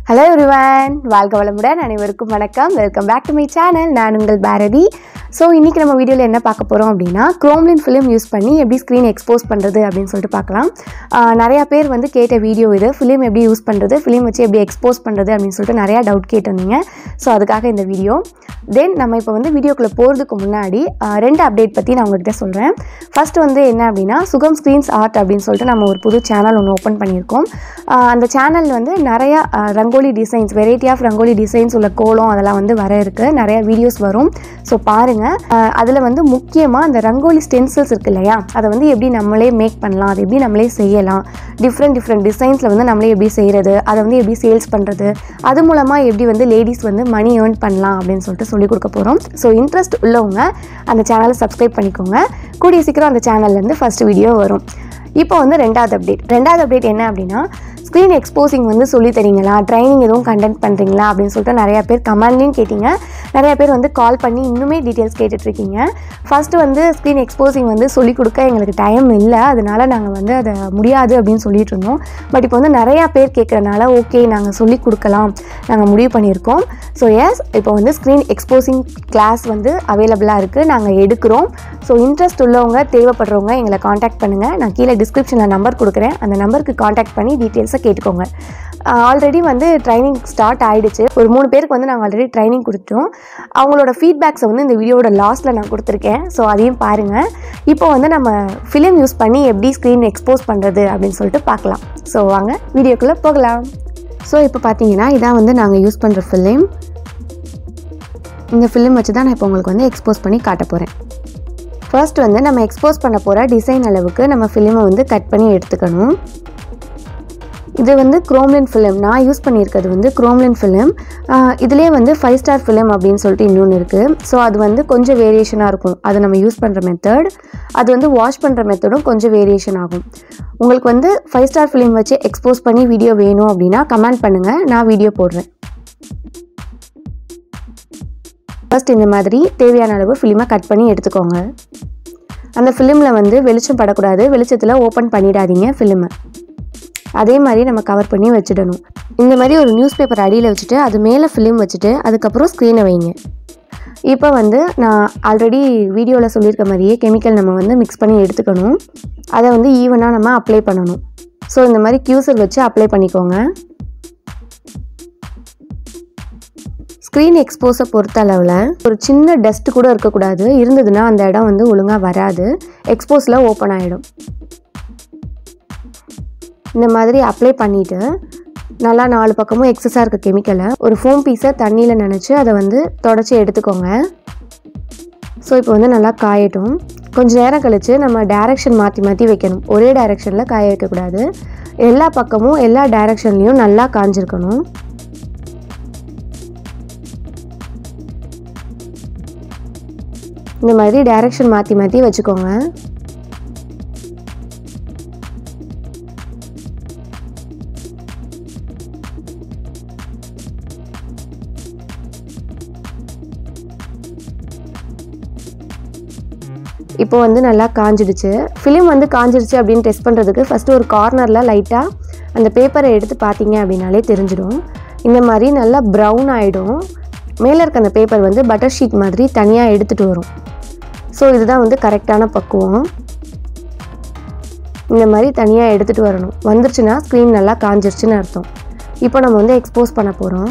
hello everyone வாழ்க வளமுடன் அனைவருக்கும் வணக்கம் welcome back to my channel நான் உங்கள் பாரதி ஸோ இன்றைக்கி நம்ம வீடியோவில் என்ன பார்க்க போகிறோம் அப்படின்னா குரோம்லின் ஃபிலிம் யூஸ் பண்ணி எப்படி ஸ்க்ரீன் எக்ஸ்போஸ் பண்ணுறது அப்படின்னு சொல்லிட்டு பார்க்கலாம் ஆஹ் நிறையா பேர் வந்து கேட்ட வீடியோ இது ஃபிலிம் எப்படி யூஸ் பண்ணுறது ஃபிலிம் வச்சு எப்படி எக்ஸ்போஸ் பண்ணுறது அப்படின்னு சொல்லிட்டு நிறையா டவுட் கேட்டிருந்தீங்க ஸோ அதுக்காக இந்த வீடியோ தென் நம்ம இப்போ வந்து வீடியோக்குள்ளே போகிறதுக்கு முன்னாடி ஆஹ் ரெண்டு அப்டேட் பற்றி நான் உங்ககிட்ட சொல்கிறேன் ஃபர்ஸ்ட் வந்து என்ன அப்படின்னா சுகம் ஸ்க்ரீன்ஸ் ஆர்ட் அப்படின்னு சொல்லிட்டு நம்ம ஒரு புது சேனல் ஒன்று ஓப்பன் பண்ணியிருக்கோம் ஆஹ் அந்த சேனல் வந்து நிறையா ஆஹ் rangoli designs variety of rangoli designs உள்ள கோலம் அதெல்லாம் வந்து வர இருக்குது நிறைய வீடியோஸ் வரும் ஸோ பாருங்கள் அதில் வந்து முக்கியமாக அந்த ரங்கோலி ஸ்டென்சில்ஸ் இருக்கு இல்லையா அதை வந்து எப்படி நம்மளே மேக் பண்ணலாம் அதை எப்படி நம்மளே செய்யலாம் டிஃப்ரெண்ட் டிஃப்ரெண்ட் டிசைன்ஸில் வந்து நம்மளே எப்படி செய்கிறது அதை வந்து எப்படி சேல்ஸ் பண்ணுறது அது மூலமாக எப்படி வந்து லேடிஸ் வந்து மணி ஏர்ன் பண்ணலாம் அப்படின்னு சொல்லிட்டு சொல்லிக் கொடுக்க போகிறோம் ஸோ இன்ட்ரெஸ்ட் உள்ளவங்க அந்த சேனலை சப்ஸ்கிரைப் பண்ணிக்கோங்க கூடிய சீக்கிரம் அந்த சேனல்லேருந்து ஃபஸ்ட் வீடியோ வரும் இப்போ வந்து ரெண்டாவது அப்டேட் ரெண்டாவது அப்டேட் என்ன அப்படின்னா ஸ்க்ரீன் எக்ஸ்போசிங் வந்து சொல்லி தரீங்களா ட்ரைனிங் எதுவும் கண்டென்ட் பண்ணுறீங்களா அப்படின்னு சொல்லிட்டு நிறையா பேர் கமெண்ட்லையும் கேட்டிங்க நிறைய பேர் வந்து கால் பண்ணி இன்னுமே டீட்டெயில்ஸ் கேட்டுட்ருக்கீங்க ஃபஸ்ட்டு வந்து ஸ்க்ரீன் எக்ஸ்போசிங் வந்து சொல்லிக் கொடுக்க எங்களுக்கு டைம் இல்லை அதனால நாங்கள் வந்து அதை முடியாது அப்படின்னு சொல்லிட்டு இருந்தோம் பட் இப்போ வந்து நிறையா பேர் கேட்குறனால ஓகே நாங்கள் சொல்லிக் கொடுக்கலாம் நாங்கள் முடிவு பண்ணியிருக்கோம் ஸோ எஸ் இப்போ வந்து ஸ்க்ரீன் எக்ஸ்போசிங் கிளாஸ் வந்து அவைலபிளாக இருக்குது நாங்கள் எடுக்கிறோம் ஸோ இன்ட்ரெஸ்ட் உள்ளவங்க தேவைப்படுறவங்க எங்களை காண்டாக்ட் பண்ணுங்கள் நான் கீழே டிஸ்கிரிப்ஷனில் நம்பர் கொடுக்குறேன் அந்த நம்பருக்கு காண்டாக்ட் பண்ணி டீட்டெயில்ஸை கேட்டுக்கோங்க ஆல்ரெடி வந்து ட்ரைனிங் ஸ்டார்ட் ஆயிடுச்சு ஒரு மூணு பேருக்கு வந்து நாங்கள் ஆல்ரெடி ட்ரைனிங் கொடுத்தோம் அவங்களோட ஃபீட்பேக்ஸை வந்து இந்த வீடியோட லாஸ்ட்டில் நான் கொடுத்துருக்கேன் ஸோ அதையும் பாருங்கள் இப்போ வந்து நம்ம ஃபிலிம் யூஸ் பண்ணி எப்படி ஸ்க்ரீன் எக்ஸ்போஸ் பண்ணுறது அப்படின்னு சொல்லிட்டு பார்க்கலாம் ஸோ வாங்க வீடியோக்குள்ளே போகலாம் ஸோ இப்போ பார்த்தீங்கன்னா இதான் வந்து நாங்கள் யூஸ் பண்ணுற ஃபிலிம் இந்த ஃபிலிம் வச்சு தான் நான் இப்போ உங்களுக்கு வந்து எக்ஸ்போஸ் பண்ணி காட்ட போகிறேன் ஃபர்ஸ்ட் வந்து நம்ம எக்ஸ்போஸ் பண்ண போகிற டிசைன் அளவுக்கு நம்ம ஃபிலிமை வந்து கட் பண்ணி எடுத்துக்கணும் இது வந்து குரோம்லின் ஃபிலிம் நான் யூஸ் பண்ணியிருக்கிறது வந்து குரோம்லின் ஃபிலிம் இதுலேயே வந்து ஃபைவ் ஸ்டார் ஃபிலிம் அப்படின்னு சொல்லிட்டு இன்னொன்று இருக்குது ஸோ அது வந்து கொஞ்சம் வேரியேஷனாக இருக்கும் அது நம்ம யூஸ் பண்ணுற மெத்தட் அது வந்து வாஷ் பண்ணுற மெத்தடும் கொஞ்சம் வேரியேஷன் ஆகும் உங்களுக்கு வந்து ஃபைவ் ஸ்டார் ஃபிலிம் வச்சு எக்ஸ்போஸ் பண்ணி வீடியோ வேணும் அப்படின்னா கமெண்ட் பண்ணுங்கள் நான் வீடியோ போடுறேன் ஃபர்ஸ்ட் இந்த மாதிரி தேவையான அளவு ஃபிலிமை கட் பண்ணி எடுத்துக்கோங்க அந்த ஃபிலிமில் வந்து வெளிச்சம் படக்கூடாது வெளிச்சத்தில் ஓப்பன் பண்ணிடாதீங்க ஃபிலிமை அதே மாதிரி நம்ம கவர் பண்ணி வச்சிடணும் இந்த மாதிரி ஒரு நியூஸ் பேப்பர் அடியில் வச்சுட்டு அது மேலே ஃபிலிம் வச்சுட்டு அதுக்கப்புறம் ஸ்க்ரீனை வைங்க இப்போ வந்து நான் ஆல்ரெடி வீடியோவில் சொல்லியிருக்க மாதிரியே கெமிக்கல் நம்ம வந்து மிக்ஸ் பண்ணி எடுத்துக்கணும் அதை வந்து ஈவனாக நம்ம அப்ளை பண்ணணும் ஸோ இந்த மாதிரி கியூசர் வச்சு அப்ளை பண்ணிக்கோங்க ஸ்க்ரீன் எக்ஸ்போஸை பொறுத்த அளவில் ஒரு சின்ன டஸ்ட் கூட இருக்கக்கூடாது இருந்ததுன்னா அந்த இடம் வந்து ஒழுங்காக வராது எக்ஸ்போஸில் ஓப்பன் ஆகிடும் இந்த மாதிரி அப்ளை பண்ணிவிட்டு நல்லா நாலு பக்கமும் எக்ஸஸாக இருக்க கெமிக்கலை ஒரு ஃபோம் பீஸை தண்ணியில் நினச்சி அதை வந்து தொடச்சி எடுத்துக்கோங்க ஸோ இப்போ வந்து நல்லா காயட்டும் கொஞ்ச நேரம் கழித்து நம்ம டைரக்ஷன் மாற்றி மாற்றி வைக்கணும் ஒரே டைரக்ஷனில் காய வைக்கக்கூடாது எல்லா பக்கமும் எல்லா டைரக்ஷன்லேயும் நல்லா காஞ்சிருக்கணும் இந்த மாதிரி டைரக்ஷன் மாற்றி மாற்றி வச்சுக்கோங்க இப்போ வந்து நல்லா காஞ்சிடுச்சு ஃபிலிம் வந்து காஞ்சிடுச்சு அப்படின்னு டெஸ்ட் பண்ணுறதுக்கு ஃபஸ்ட்டு ஒரு கார்னரில் லைட்டாக அந்த பேப்பரை எடுத்து பார்த்தீங்க அப்படின்னாலே தெரிஞ்சிடும் இந்த மாதிரி நல்லா ப்ரௌன் ஆகிடும் மேலே இருக்க அந்த பேப்பர் வந்து பட்டர் ஷீட் மாதிரி தனியாக எடுத்துகிட்டு வரும் ஸோ இதுதான் வந்து கரெக்டான பக்குவம் இந்த மாதிரி தனியாக எடுத்துகிட்டு வரணும் வந்துருச்சுன்னா ஸ்க்ரீன் நல்லா காஞ்சிருச்சுன்னு அர்த்தம் இப்போ நம்ம வந்து எக்ஸ்போஸ் பண்ண போகிறோம்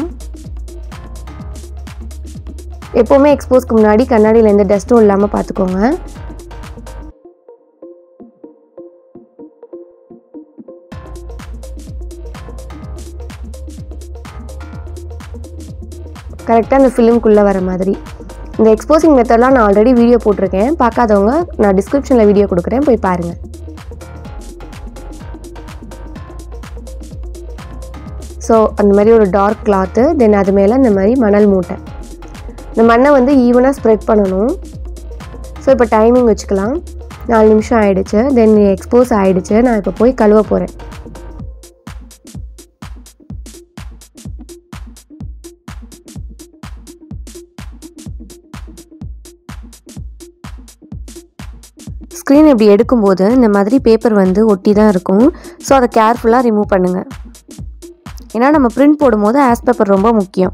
எப்போவுமே எக்ஸ்போஸ்க்கு முன்னாடி கண்ணாடியில் எந்த டஸ்ட்டும் இல்லாமல் பார்த்துக்கோங்க கரெக்டாக அந்த ஃபிலிம்குள்ளே வர மாதிரி இந்த எக்ஸ்போசிங் மெத்தட்லாம் நான் ஆல்ரெடி வீடியோ போட்டிருக்கேன் பார்க்காதவங்க நான் டிஸ்கிரிப்ஷனில் வீடியோ கொடுக்குறேன் போய் பாருங்கள் ஸோ அந்த மாதிரி ஒரு டார்க் கிளாத்து தென் அது மேலே இந்த மாதிரி மணல் மூட்டை இந்த மண்ணை வந்து ஈவனாக ஸ்ப்ரெட் பண்ணணும் ஸோ இப்போ டைமிங் வச்சுக்கலாம் நாலு நிமிஷம் ஆயிடுச்சு தென் எக்ஸ்போஸ் ஆயிடுச்சு நான் இப்போ போய் கழுவ போகிறேன் ஸ்க்ரீன் இப்படி எடுக்கும்போது இந்த மாதிரி பேப்பர் வந்து ஒட்டி தான் இருக்கும் ஸோ அதை கேர்ஃபுல்லாக ரிமூவ் பண்ணுங்கள் ஏன்னா நம்ம பிரிண்ட் போடும்போது ஆஸ் பேப்பர் ரொம்ப முக்கியம்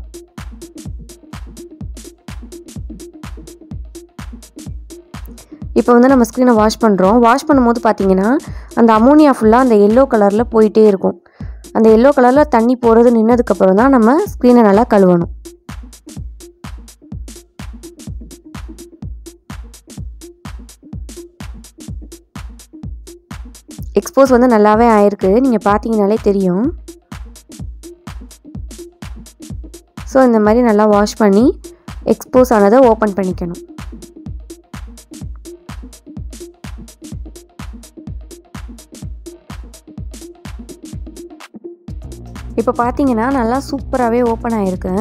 இப்போ வந்து நம்ம ஸ்க்ரீனை வாஷ் பண்ணுறோம் வாஷ் பண்ணும்போது பார்த்தீங்கன்னா அந்த அமோனியா ஃபுல்லாக அந்த எல்லோ கலரில் போயிட்டே இருக்கும் அந்த எல்லோ கலரில் தண்ணி போகிறது நின்னதுக்கப்புறம் தான் நம்ம ஸ்க்ரீனை நல்லா கழுவணும் எக்ஸ்போஸ் வந்து நல்லாவே ஆயிருக்கு நீங்கள் பார்த்தீங்கனாலே தெரியும் ஸோ இந்த மாதிரி நல்லா வாஷ் பண்ணி எக்ஸ்போஸ் ஆனதை ஓப்பன் பண்ணிக்கணும் இப்போ பார்த்தீங்கன்னா நல்லா சூப்பராகவே ஓப்பன் ஆகிருக்கு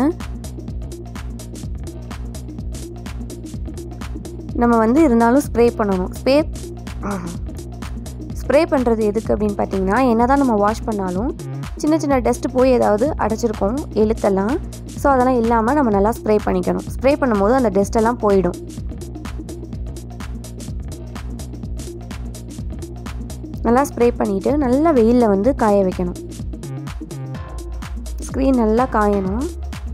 நம்ம வந்து இருந்தாலும் ஸ்ப்ரே பண்ணணும் ஸ்ப்ரே ஸ்ப்ரே பண்ணுறது எதுக்கு அப்படின்னு பார்த்தீங்கன்னா என்ன தான் நம்ம வாஷ் பண்ணாலும் சின்ன சின்ன டஸ்ட் போய் ஏதாவது அடைச்சிருக்கோம் எழுத்தெல்லாம் ஸோ அதெல்லாம் இல்லாமல் நம்ம நல்லா ஸ்ப்ரே பண்ணிக்கணும் ஸ்ப்ரே பண்ணும்போது அந்த டஸ்ட்டெல்லாம் போயிடும் நல்லா ஸ்ப்ரே பண்ணிவிட்டு நல்லா வெயிலில் வந்து காய வைக்கணும் ஸ்க்ரீன் நல்லா காயணும்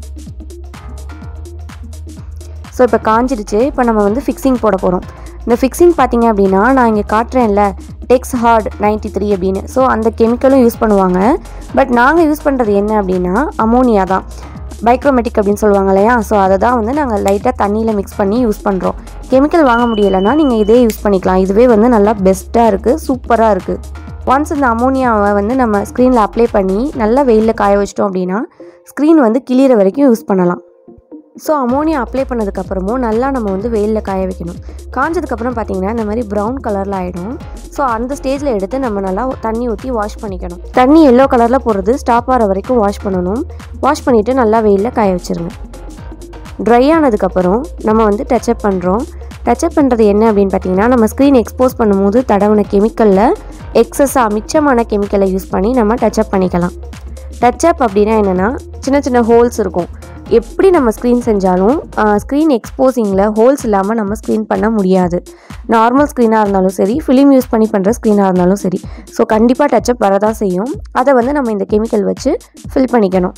ஸோ இப்போ காஞ்சிடுச்சு இப்போ நம்ம வந்து ஃபிக்ஸிங் போட போகிறோம் இந்த ஃபிக்ஸிங் பார்த்தீங்க அப்படின்னா நான் இங்கே காட்டுறேன்ல டெக்ஸ் ஹார்ட் நைன்டி த்ரீ அப்படின்னு ஸோ அந்த கெமிக்கலும் யூஸ் பண்ணுவாங்க பட் நாங்கள் யூஸ் பண்ணுறது என்ன அப்படின்னா அமோனியா தான் பைக்ரோமெட்டிக் அப்படின்னு சொல்லுவாங்க இல்லையா ஸோ அதை தான் வந்து நாங்கள் லைட்டாக தண்ணியில் மிக்ஸ் பண்ணி யூஸ் பண்ணுறோம் கெமிக்கல் வாங்க முடியலைன்னா நீங்கள் இதே யூஸ் பண்ணிக்கலாம் இதுவே வந்து நல்லா பெஸ்ட்டாக இருக்குது சூப்பராக இருக்குது ஒன்ஸ் இந்த அமோனியாவை வந்து நம்ம ஸ்க்ரீனில் அப்ளை பண்ணி நல்லா வெயிலில் காய வச்சிட்டோம் அப்படின்னா ஸ்க்ரீன் வந்து கிளியிற வரைக்கும் யூஸ் பண்ணலாம் ஸோ அமோனியா அப்ளை பண்ணதுக்கப்புறமும் நல்லா நம்ம வந்து வெயிலில் காய வைக்கணும் காஞ்சதுக்கப்புறம் பார்த்தீங்கன்னா இந்த மாதிரி ப்ரௌன் கலரில் ஆகிடும் ஸோ அந்த ஸ்டேஜில் எடுத்து நம்ம நல்லா தண்ணி ஊற்றி வாஷ் பண்ணிக்கணும் தண்ணி எல்லோ கலரில் போடுறது ஸ்டாப் ஆகிற வரைக்கும் வாஷ் பண்ணணும் வாஷ் பண்ணிவிட்டு நல்லா வெயிலில் காய வச்சுருங்க ட்ரை ஆனதுக்கப்புறம் நம்ம வந்து டச்சப் பண்ணுறோம் டச்சப் பண்ணுறது என்ன அப்படின்னு பார்த்தீங்கன்னா நம்ம ஸ்க்ரீன் எக்ஸ்போஸ் பண்ணும்போது தடவின கெமிக்கலில் எக்ஸஸாக மிச்சமான கெமிக்கலை யூஸ் பண்ணி நம்ம டச்சப் பண்ணிக்கலாம் டச்சப் அப்படின்னா என்னென்னா சின்ன சின்ன ஹோல்ஸ் இருக்கும் எப்படி நம்ம ஸ்க்ரீன் செஞ்சாலும் ஸ்க்ரீன் எக்ஸ்போசிங்கில் ஹோல்ஸ் இல்லாமல் நம்ம ஸ்க்ரீன் பண்ண முடியாது நார்மல் ஸ்க்ரீனாக இருந்தாலும் சரி ஃபிலிம் யூஸ் பண்ணி பண்ணுற ஸ்க்ரீனாக இருந்தாலும் சரி ஸோ கண்டிப்பாக டச்சப் வரதான் செய்யும் அதை வந்து நம்ம இந்த கெமிக்கல் வச்சு ஃபில் பண்ணிக்கணும்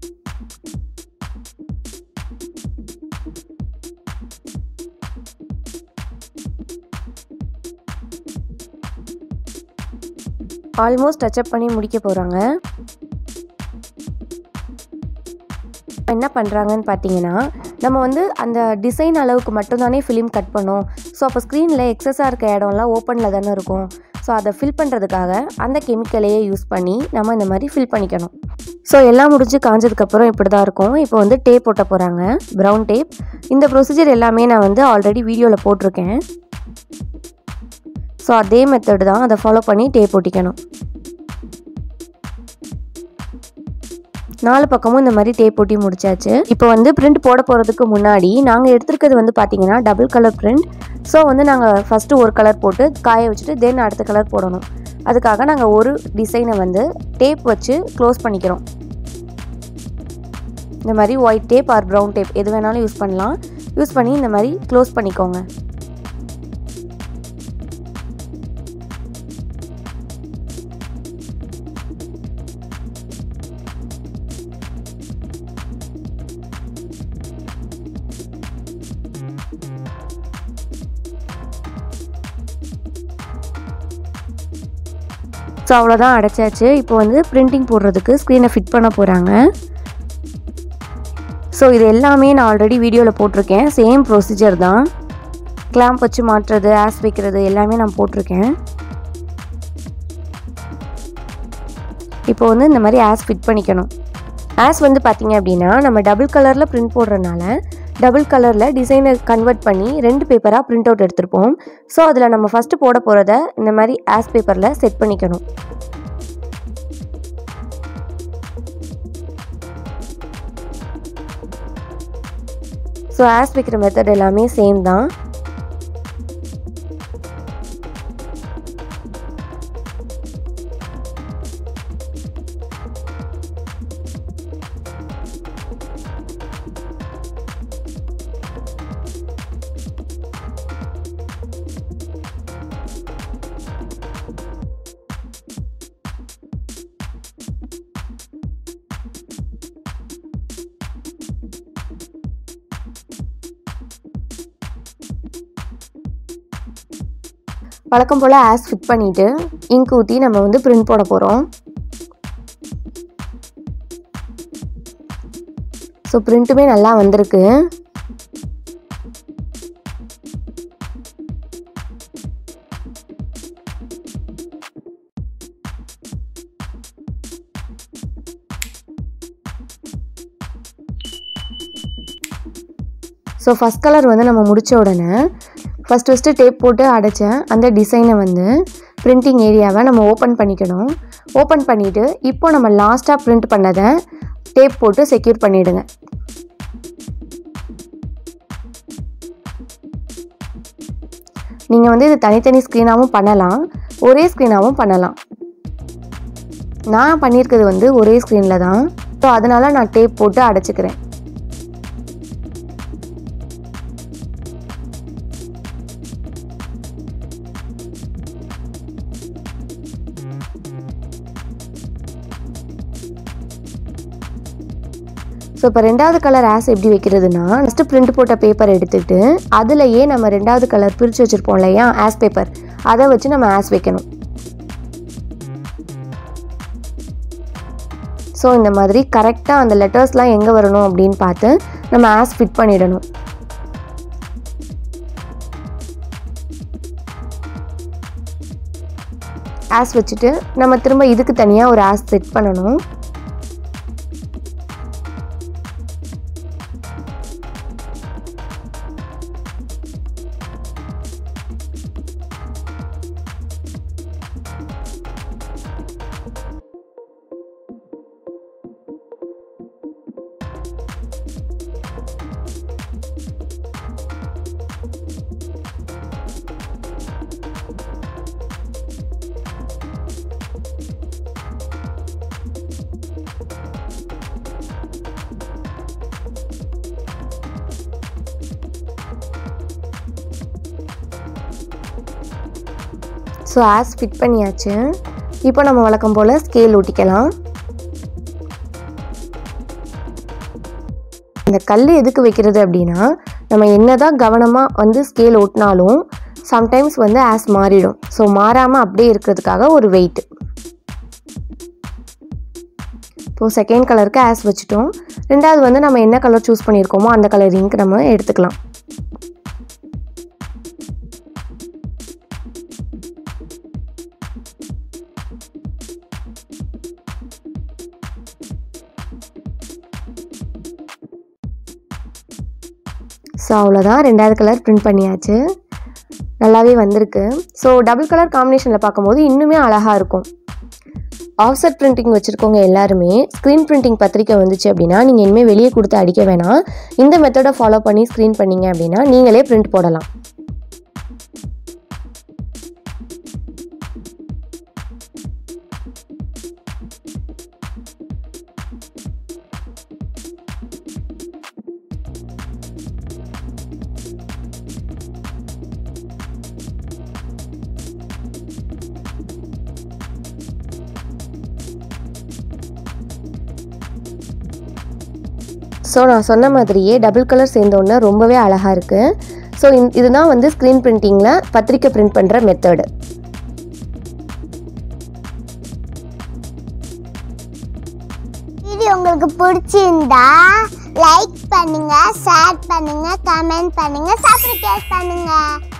ஆல்மோஸ்ட் டச்சப் பண்ணி முடிக்க போகிறாங்க என்ன பண்ணுறாங்கன்னு பார்த்தீங்கன்னா நம்ம வந்து அந்த டிசைன் அளவுக்கு மட்டும்தானே ஃபிலிம் கட் பண்ணோம் ஸோ அப்போ ஸ்க்ரீனில் எக்ஸஸாக இருக்க இடம்லாம் ஓப்பனில் தானே இருக்கும் ஸோ அதை ஃபில் பண்ணுறதுக்காக அந்த கெமிக்கலையே யூஸ் பண்ணி நம்ம இந்த மாதிரி ஃபில் பண்ணிக்கணும் ஸோ எல்லாம் முடிஞ்சு காஞ்சதுக்கப்புறம் இப்படி தான் இருக்கும் இப்போ வந்து டேப் ஒட்ட போகிறாங்க ப்ரௌன் டேப் இந்த ப்ரொசீஜர் எல்லாமே நான் வந்து ஆல்ரெடி வீடியோவில் போட்டிருக்கேன் ஸோ அதே மெத்தடு தான் அதை ஃபாலோ பண்ணி டேப் ஒட்டிக்கணும் நாலு பக்கமும் இந்த மாதிரி டேப் ஒட்டி முடிச்சாச்சு இப்போ வந்து பிரிண்ட் போட போகிறதுக்கு முன்னாடி நாங்கள் எடுத்துருக்கிறது வந்து பார்த்தீங்கன்னா டபுள் கலர் பிரிண்ட் ஸோ வந்து நாங்கள் ஃபஸ்ட்டு ஒரு கலர் போட்டு காய வச்சுட்டு தென் அடுத்த கலர் போடணும் அதுக்காக நாங்கள் ஒரு டிசைனை வந்து டேப் வச்சு க்ளோஸ் பண்ணிக்கிறோம் இந்த மாதிரி white tape or brown tape எது வேணாலும் யூஸ் பண்ணலாம் யூஸ் பண்ணி இந்த மாதிரி க்ளோஸ் பண்ணிக்கோங்க ஸோ அவ்வளோதான் அடைச்சாச்சு இப்போ வந்து பிரிண்டிங் போடுறதுக்கு ஸ்க்ரீனை ஃபிட் பண்ண போகிறாங்க ஸோ இது எல்லாமே நான் ஆல்ரெடி வீடியோவில் போட்டிருக்கேன் சேம் ப்ரொசீஜர் தான் கிளாம்ப் வச்சு மாட்டுறது ஆஸ் வைக்கிறது எல்லாமே நான் போட்டிருக்கேன் இப்போ வந்து இந்த மாதிரி ஆஸ் ஃபிட் பண்ணிக்கணும் ஆஸ் வந்து பார்த்தீங்க அப்படின்னா நம்ம டபுள் கலரில் பிரிண்ட் போடுறனால டபுள் கலரில் டிசைனை கன்வெர்ட் பண்ணி ரெண்டு பேப்பராக பிரிண்ட் அவுட் எடுத்திருப்போம் ஸோ அதில் நம்ம ஃபஸ்ட்டு போட போகிறத இந்த மாதிரி ஆஸ் பேப்பரில் செட் பண்ணிக்கணும் ஸோ ஆஸ் வைக்கிற மெத்தட் எல்லாமே சேம் தான் வழக்கம் போல் ஆஸ் ஃபிட் பண்ணிவிட்டு இங்க் ஊற்றி நம்ம வந்து பிரிண்ட் போட போகிறோம் ஸோ பிரிண்ட்டுமே நல்லா வந்திருக்கு ஸோ ஃபஸ்ட் கலர் வந்து நம்ம முடித்த உடனே ஃபஸ்ட் ஃபஸ்ட்டு டேப் போட்டு அடைச்ச அந்த டிசைனை வந்து பிரிண்டிங் ஏரியாவை நம்ம ஓப்பன் பண்ணிக்கணும் ஓப்பன் பண்ணிவிட்டு இப்போ நம்ம லாஸ்ட்டாக பிரிண்ட் பண்ணதை டேப் போட்டு செக்யூர் பண்ணிவிடுங்க நீங்கள் வந்து இது தனித்தனி ஸ்க்ரீனாகவும் பண்ணலாம் ஒரே ஸ்க்ரீனாகவும் பண்ணலாம் நான் பண்ணியிருக்கிறது வந்து ஒரே ஸ்க்ரீனில் தான் ஸோ அதனால் நான் டேப் போட்டு அடைச்சிக்கிறேன் ஸோ இப்போ ரெண்டாவது கலர் ஆஸ் எப்படி வைக்கிறதுனா ஃபஸ்ட்டு பிரிண்ட் போட்ட பேப்பர் எடுத்துகிட்டு அதுலேயே நம்ம ரெண்டாவது கலர் பிரித்து வச்சுருப்போம் இல்லையா ஆஸ் பேப்பர் அதை வச்சு நம்ம ஆஸ் வைக்கணும் ஸோ இந்த மாதிரி கரெக்டாக அந்த லெட்டர்ஸ்லாம் எங்கே வரணும் அப்படின்னு பார்த்து நம்ம ஆஸ் ஃபிட் பண்ணிடணும் ஆஸ் வச்சுட்டு நம்ம திரும்ப இதுக்கு தனியாக ஒரு ஆஸ் செட் பண்ணணும் ஸோ ஆஸ் ஃபிட் பண்ணியாச்சு இப்போ நம்ம வழக்கம் போல் ஸ்கேல் ஒட்டிக்கலாம் இந்த கல் எதுக்கு வைக்கிறது அப்படின்னா நம்ம என்னதான் கவனமாக வந்து ஸ்கேல் ஒட்டினாலும் சம்டைம்ஸ் வந்து ஆஸ் மாறிடும் ஸோ மாறாமல் அப்படியே இருக்கிறதுக்காக ஒரு வெயிட் இப்போது செகண்ட் கலருக்கு ஆஸ் வச்சுட்டோம் ரெண்டாவது வந்து நம்ம என்ன கலர் சூஸ் பண்ணியிருக்கோமோ அந்த கலர் இங்க் நம்ம எடுத்துக்கலாம் ஸோ அவ்வளோதான் ரெண்டாவது கலர் பிரிண்ட் பண்ணியாச்சு நல்லாவே வந்திருக்கு ஸோ டபுள் கலர் காம்பினேஷனில் பார்க்கும்போது இன்னுமே அழகாக இருக்கும் ஆஃப்செட் பிரிண்டிங் வச்சுருக்கவங்க எல்லாருமே ஸ்க்ரீன் பிரிண்டிங் பத்திரிக்கை வந்துச்சு அப்படின்னா நீங்கள் இனிமேல் வெளியே கொடுத்து அடிக்க வேணாம் இந்த மெத்தடை ஃபாலோ பண்ணி ஸ்க்ரீன் பண்ணீங்க அப்படின்னா நீங்களே பிரிண்ட் போடலாம் ஸோ நான் சொன்ன மாதிரியே டபுள் கலர் சேர்ந்தோன்னே ரொம்பவே அழகாக இருக்குது ஸோ இதுதான் வந்து ஸ்க்ரீன் பிரிண்டிங்கில் பத்திரிக்கை பிரிண்ட் பண்ணுற மெத்தடு வீடியோ உங்களுக்கு பிடிச்சிருந்தா லைக் பண்ணுங்க ஷேர் பண்ணுங்க கமெண்ட் பண்ணுங்க சப்ஸ்கிரைப் பண்ணுங்க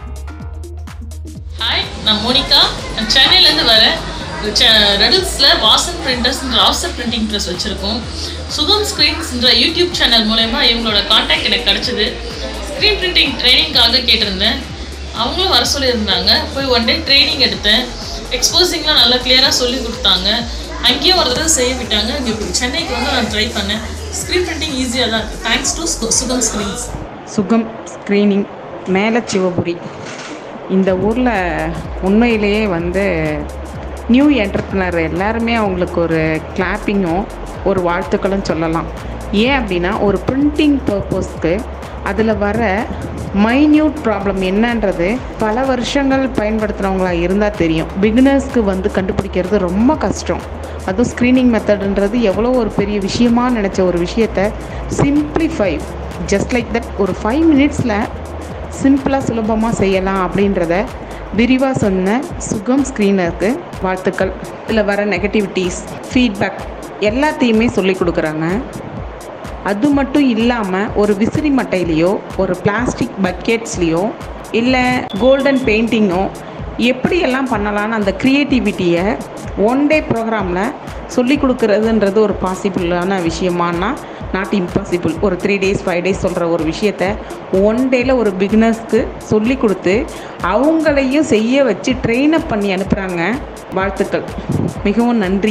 ஹாய் நான் மோனிகா நான் சென்னையிலேருந்து வரேன் ரெடில்ஸில் வாசன் பிரிண்டர்ஸ்ன்ற ஆஃப்செட் பிரிண்டிங் ப்ரெஸ் வச்சுருக்கோம் சுகம் ஸ்க்ரீன்ஸ்ன்ற யூடியூப் சேனல் மூலயமா இவங்களோட காண்டாக்ட் எனக்கு கிடச்சிது ஸ்க்ரீன் பிரிண்டிங் ட்ரைனிங்காக கேட்டிருந்தேன் அவங்களும் வர சொல்லியிருந்தாங்க போய் ஒன் டே ட்ரைனிங் எடுத்தேன் எக்ஸ்போசிங்லாம் நல்லா கிளியராக சொல்லி கொடுத்தாங்க அங்கேயும் ஒரு தடவை செய்ய விட்டாங்க இங்கே சென்னைக்கு வந்து நான் ட்ரை பண்ணேன் ஸ்க்ரீன் பிரிண்டிங் ஈஸியாக தான் இருக்குது thanks to Sugam screens Sugam screening மேலே சிவபுரி இந்த ஊரில் உண்மையிலேயே வந்து நியூ என்டர்பிரினர் எல்லாருமே அவங்களுக்கு ஒரு கிளாப்பிங்கும் ஒரு வாழ்த்துக்களும் சொல்லலாம் ஏன் அப்படின்னா ஒரு பிரிண்டிங் பர்பஸ்க்கு அதில் வர மைன்யூட் ப்ராப்ளம் என்னன்றது பல வருஷங்கள் பயன்படுத்துகிறவங்களா இருந்தால் தெரியும் பிகினர்ஸ்க்கு வந்து கண்டுபிடிக்கிறது ரொம்ப கஷ்டம் அதுவும் ஸ்க்ரீனிங் மெத்தடுன்றது எவ்வளோ ஒரு பெரிய விஷயமா நினச்ச ஒரு விஷயத்த சிம்பிளிஃபை ஜஸ்ட் லைக் தட் ஒரு ஃபைவ் மினிட்ஸில் சிம்பிளாக சுலபமாக செய்யலாம் அப்படின்றத விரிவாக சொன்ன சுகம் ஸ்க்ரீனருக்கு வாழ்த்துக்கள் இதில் வர நெகட்டிவிட்டிஸ் ஃபீட்பேக் எல்லாத்தையுமே சொல்லி கொடுக்குறாங்க அது மட்டும் இல்லாமல் ஒரு விசிறி மட்டையிலையோ ஒரு பிளாஸ்டிக் பக்கெட்ஸ்லேயோ இல்லை கோல்டன் பெயிண்டிங்கோ எப்படியெல்லாம் பண்ணலான்னு அந்த க்ரியேட்டிவிட்டியை ஒன் டே ப்ரோக்ராமில் சொல்லி கொடுக்குறதுன்றது ஒரு பாசிபிளான விஷயமானா நாட் இம்பாசிபிள் ஒரு த்ரீ டேஸ் ஃபைவ் டேஸ் சொல்கிற ஒரு விஷயத்த ஒன் டேயில் ஒரு பிகினர்ஸ்க்கு சொல்லி கொடுத்து அவங்களையும் செய்ய வச்சு ட்ரெயின் அப் பண்ணி அனுப்புகிறாங்க வாழ்த்துக்கள் மிகவும் நன்றி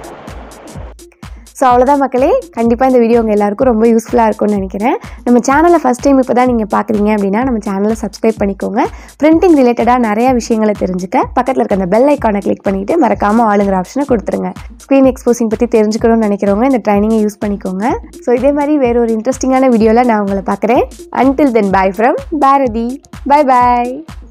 ஸோ அவ்வளோதான் மக்களே கண்டிப்பாக இந்த வீடியோ உங்கள் எல்லாருக்கும் ரொம்ப யூஸ்ஃபுல்லாக இருக்கும்னு நினைக்கிறேன் நம்ம சேனலை ஃபஸ்ட் டைம் இப்போ தான் நீங்கள் பார்க்குறீங்க அப்படின்னா நம்ம சேனலை சப்ஸ்கிரைப் பண்ணிக்கோங்க பிரிண்டிங் ரிலேட்டடாக நிறையா விஷயங்களை தெரிஞ்சுக்க பக்கத்தில் இருக்க அந்த பெல் ஐக்கானை கிளிக் பண்ணிவிட்டு மறக்காமல் ஆளுங்கிற ஆப்ஷனை கொடுத்துருங்க ஸ்க்ரீன் எக்ஸ்போசிங் பற்றி தெரிஞ்சுக்கணும்னு நினைக்கிறவங்க இந்த ட்ரைனிங்கை யூஸ் பண்ணிக்கோங்க ஸோ இதே மாதிரி வேற ஒரு இன்ட்ரெஸ்டிங்கான வீடியோவில் நான் உங்களை பார்க்குறேன் until then bye from Bharathi bye bye